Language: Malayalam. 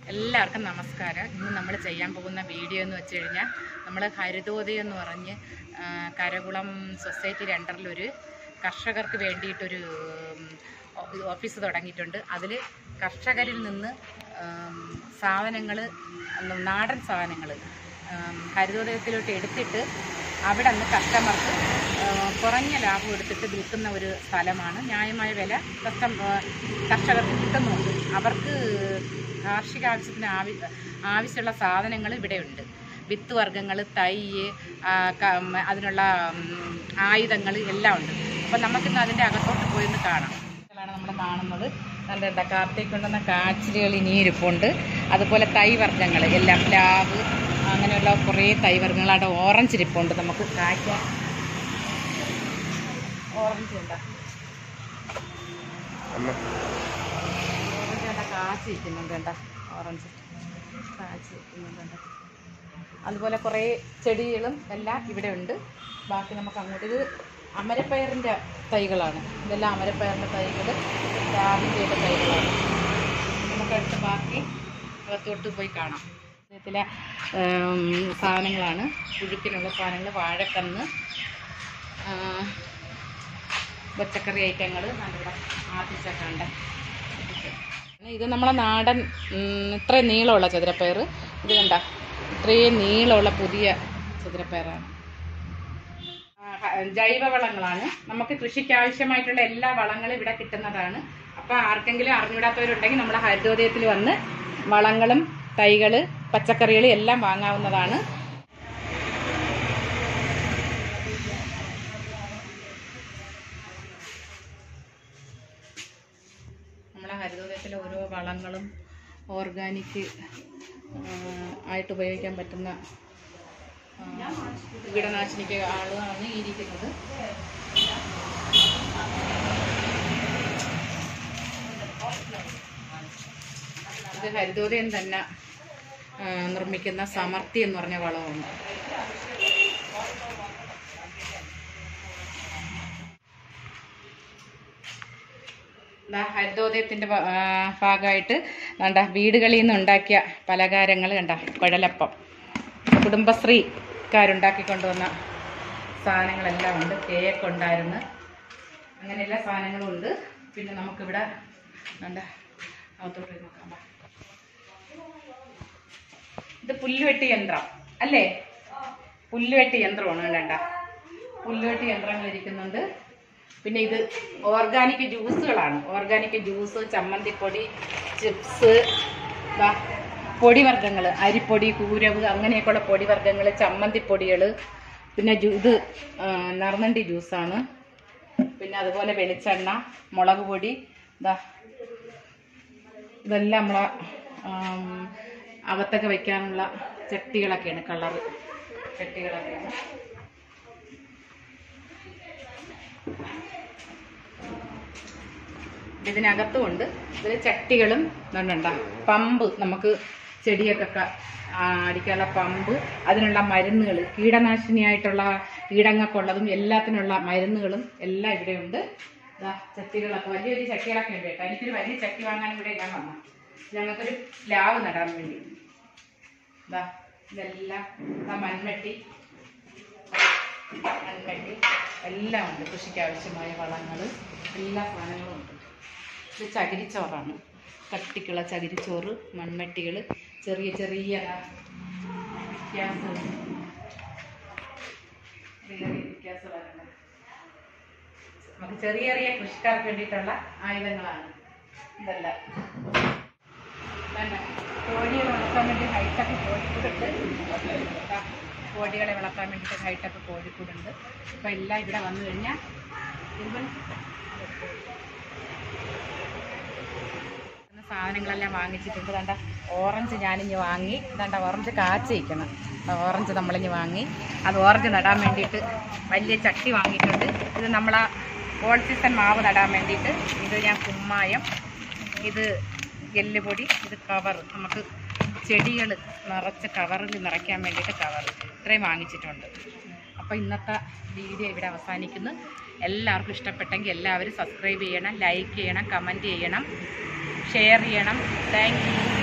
എല്ലാവർക്കും നമസ്കാരം ഇന്ന് നമ്മൾ ചെയ്യാൻ പോകുന്ന വീഡിയോ എന്ന് വെച്ച് കഴിഞ്ഞാൽ നമ്മൾ ഹരിതോദയം എന്ന് പറഞ്ഞ് ആ, കരകുളം സൊസൈറ്റിയുടെ അണ്ടറിലൊരു കർഷകർക്ക് വേണ്ടിയിട്ടൊരു ഉം, ഓ- ഓഫീസ് തുടങ്ങിയിട്ടുണ്ട് അതിൽ കർഷകരിൽ നിന്ന് സാധനങ്ങൾ നാടൻ സാധനങ്ങൾ ഹരിതോദയത്തിലോട്ട് എടുത്തിട്ട് അവിടെ നിന്ന് കസ്റ്റമർക്ക് കുറഞ്ഞ ലാഭം എടുത്തിട്ട് വിൽക്കുന്ന ഒരു സ്ഥലമാണ് ന്യായമായ വില കസ്റ്റം കർഷകർക്ക് കിട്ടുന്നുണ്ട് അവർക്ക് കാർഷിക ആവശ്യത്തിന് ആവി ആവശ്യമുള്ള സാധനങ്ങൾ ഇവിടെയുണ്ട് വിത്ത് വർഗ്ഗങ്ങൾ തൈ ആ, ക- ഉം, അതിനുള്ള ആയുധങ്ങൾ എല്ലാം ഉണ്ട് അപ്പം നമുക്കിന്ന് അതിൻ്റെ അകത്തോട്ട് പോയിന്ന് കാണാം ാണ് നമ്മൾ കാണുന്നത് നല്ല എന്താ കാർത്തിക് കൊണ്ടുവന്ന കാച്ചിലുകൾ ഇനി ഇരിപ്പുണ്ട് അതുപോലെ തൈ വർഗ്ഗങ്ങൾ എല്ലാം പ്ലാവ് അങ്ങനെയുള്ള കുറേ തൈ വർഗ്ഗങ്ങൾ അവിടെ ഓറഞ്ച് ഇരിപ്പുണ്ട് നമുക്ക് കായ്ക്കാൻ ഓറഞ്ച് ഉണ്ടോ ഓറഞ്ച് കണ്ട കാച്ചി ഇരിക്കുന്നുണ്ട് കണ്ട ഓറഞ്ച് കാച്ചി ഇരിക്കുന്നുണ്ട് കണ്ടോ? അതുപോലെ കുറേ ചെടികളും എല്ലാം ഇവിടെ ഉണ്ട് ബാക്കി നമുക്ക് അങ്ങോട്ട് ഇത് അമരപ്പയറിൻ്റെ തൈകളാണ് ഇതെല്ലാം അമരപ്പയറിൻ്റെ തൈകൾ രാവിലെയുടെ തൈകളാണ് നമുക്കടുത്ത് ബാക്കി അകത്തോട്ട് പോയി കാണാം ഇതിലെ സാധനങ്ങളാണ് പുഴുക്കിനുള്ള സാധനങ്ങൾ വാഴക്കന്ന് ആ, പച്ചക്കറി ഐറ്റങ്ങൾ നമ്മുടെ ആദ്യച്ചക്കണ്ട ഇത് നമ്മളെ നാടൻ ഉം, ഇത്രയും നീളമുള്ള ചതുരപ്പയർ ഇത് കണ്ട ഇത്രയും നീളമുള്ള പുതിയ ചതുരപ്പയറാണ് ആ, ഹ- ജൈവവളങ്ങളാണ് നമുക്ക് കൃഷിക്ക് ആവശ്യമായിട്ടുള്ള എല്ലാ വളങ്ങളും ഇവിടെ കിട്ടുന്നതാണ് അപ്പോൾ ആർക്കെങ്കിലും അറിഞ്ഞൂടാത്തവരുണ്ടെങ്കിൽ നമ്മുടെ ഹരിതോദയത്തിൽ വന്ന് വളങ്ങളും തൈകള് പച്ചക്കറികൾ എല്ലാം വാങ്ങാവുന്നതാണ് നമ്മളെ ഹരിതോദയത്തിലെ ഓരോ വളങ്ങളും ഓർഗാനിക് ആയിട്ട് ഉപയോഗിക്കാൻ പറ്റുന്ന ആ, കീടനാശിനിക്ക് ആളാണ് ഈ ഇരിക്കുന്നത് ഇത് ഹരിതോദയം തന്നെ ആ, നിർമ്മിക്കുന്ന സമർത്തി എന്ന് പറഞ്ഞ വളമുണ്ട് ദാ ഹരിതോദയത്തിൻ്റെ ഭാ- ആ, ഭാഗമായിട്ട് കണ്ട വീടുകളിൽ നിന്ന് ഉണ്ടാക്കിയ പലഹാരങ്ങൾ കണ്ട കുഴലപ്പം കുടുംബശ്രീക്കാരുണ്ടാക്കി കൊണ്ടുവന്ന സാധനങ്ങളെല്ലാം ഉണ്ട് കേക്ക് ഉണ്ടായിരുന്നു അങ്ങനെ എല്ലാ സാധനങ്ങളും ഉണ്ട് പിന്നെ നമുക്കിവിടെ കണ്ട അകത്തോട്ട് പോയി നോക്കാം വാ. ഇത് പുല്ലുവെട്ടി യന്ത്രം അല്ലേ പുല്ലുവെട്ടി യന്ത്രമാണ് കണ്ട പുല്ലുവെട്ടി യന്ത്രങ്ങൾ ഇരിക്കുന്നുണ്ട് പിന്നെ ഇത് ഓർഗാനിക് ജ്യൂസുകളാണ് ഓർഗാനിക് ജ്യൂസ് ചമ്മന്തിപ്പൊടി ചിപ്സ് ദാ പൊടിവർഗ്ഗങ്ങൾ അരിപ്പൊടി കൂരവ് അങ്ങനെയൊക്കെയുള്ള പൊടിവർഗ്ഗങ്ങൾ ചമ്മന്തിപ്പൊടികൾ പിന്നെ ജ്യൂ ഇത് ആ, നറുനണ്ടി ജ്യൂസാണ് പിന്നെ അതുപോലെ വെളിച്ചെണ്ണ മുളക് പൊടി ഇതാ ഇതെല്ലാം നമ്മളെ ആം, അകത്തൊക്കെ വെക്കാനുള്ള ചട്ടികളൊക്കെയാണ് കളറ് ചട്ടികളൊക്കെയാണ് ഇതിനകത്തും ഉണ്ട് ഇതിൽ ചട്ടികളും ഇതുണ്ട പമ്പ് നമുക്ക് ചെടിയൊക്കെ ക- ആ, അടിക്കാനുള്ള പമ്പ് അതിനുള്ള മരുന്നുകൾ കീടനാശിനിയായിട്ടുള്ള കീടങ്ങൾക്കുള്ളതും എല്ലാത്തിനുള്ള മരുന്നുകളും എല്ലാം ഇവിടെ ഉണ്ട് ഇതാ ചട്ടികളൊക്കെ വലിയ വലിയ ചട്ടികളൊക്കെ ഉണ്ട് കേട്ടോ എനിക്കൊരു വലിയ ചട്ടി വാങ്ങാൻ ഇവിടെ ഞാൻ വന്നു ഞങ്ങൾക്കൊരു പ്ലാവ് നടാൻ വേണ്ടി ഇതാ ഇതെല്ലാം ഇതാ മൺവെട്ടി മൺവെട്ടി എല്ലാം ഉണ്ട് കൃഷിക്ക് ആവശ്യമായ വളങ്ങൾ എല്ലാ സാധനങ്ങളും ഉണ്ട് ഇത് ചകിരിച്ചോറാണ് കട്ടിക്കുള്ള ചകിരിച്ചോറ് മൺവെട്ടികൾ ചെറിയ ചെറിയ വ്യത്യാസം ചെറിയ ചെറിയ വ്യത്യാസമാണ് നമുക്ക് ചെറിയ ചെറിയ കൃഷിക്കാർക്ക് വേണ്ടിയിട്ടുള്ള ആയുധങ്ങളാണ് ഇതെല്ലാം തന്നെ കോഴികളെ വളർത്താൻ വേണ്ടി ഹൈടെക് കോഴിക്കൂടുണ്ട് ദാ, കോഴികളെ വളർത്താൻ വേണ്ടിയിട്ട് ഹൈടെക് കോഴിക്കൂടുണ്ട് ഇപ്പം എല്ലാം ഇവിടെ വന്നു കഴിഞ്ഞാൽ ഇവൻ ഇന്ന് സാധനങ്ങളെല്ലാം വാങ്ങിച്ചിട്ടുണ്ട് കണ്ട ഓറഞ്ച് ഞാനിഞ്ഞ് വാങ്ങി കണ്ട ഓറഞ്ച് കാച്ചിരിക്കണം ഓറഞ്ച് നമ്മളിഞ്ഞ് വാങ്ങി അത് ഓറഞ്ച് നടാൻ വേണ്ടിയിട്ട് വലിയ ചട്ടി വാങ്ങിയിട്ടുണ്ട് ഇത് നമ്മളാ ഓൾ സീസൺ മാവ് നടാൻ വേണ്ടിയിട്ട് ഇത് ഞാൻ കുമ്മായം ഇത് എല്ലുപൊടി ഇത് കവർ നമുക്ക് ചെടികൾ നിറച്ച് കവറിൽ നിറയ്ക്കാൻ വേണ്ടിയിട്ട് കവർ ഇത്രയും വാങ്ങിച്ചിട്ടുണ്ട് അപ്പോൾ ഇന്നത്തെ വീഡിയോ ഇവിടെ അവസാനിക്കുന്നു എല്ലാവർക്കും ഇഷ്ടപ്പെട്ടെങ്കിൽ എല്ലാവരും സബ്സ്ക്രൈബ് ചെയ്യണം ലൈക്ക് ചെയ്യണം കമൻറ്റ് ചെയ്യണം ഷെയർ ചെയ്യണം താങ്ക് യു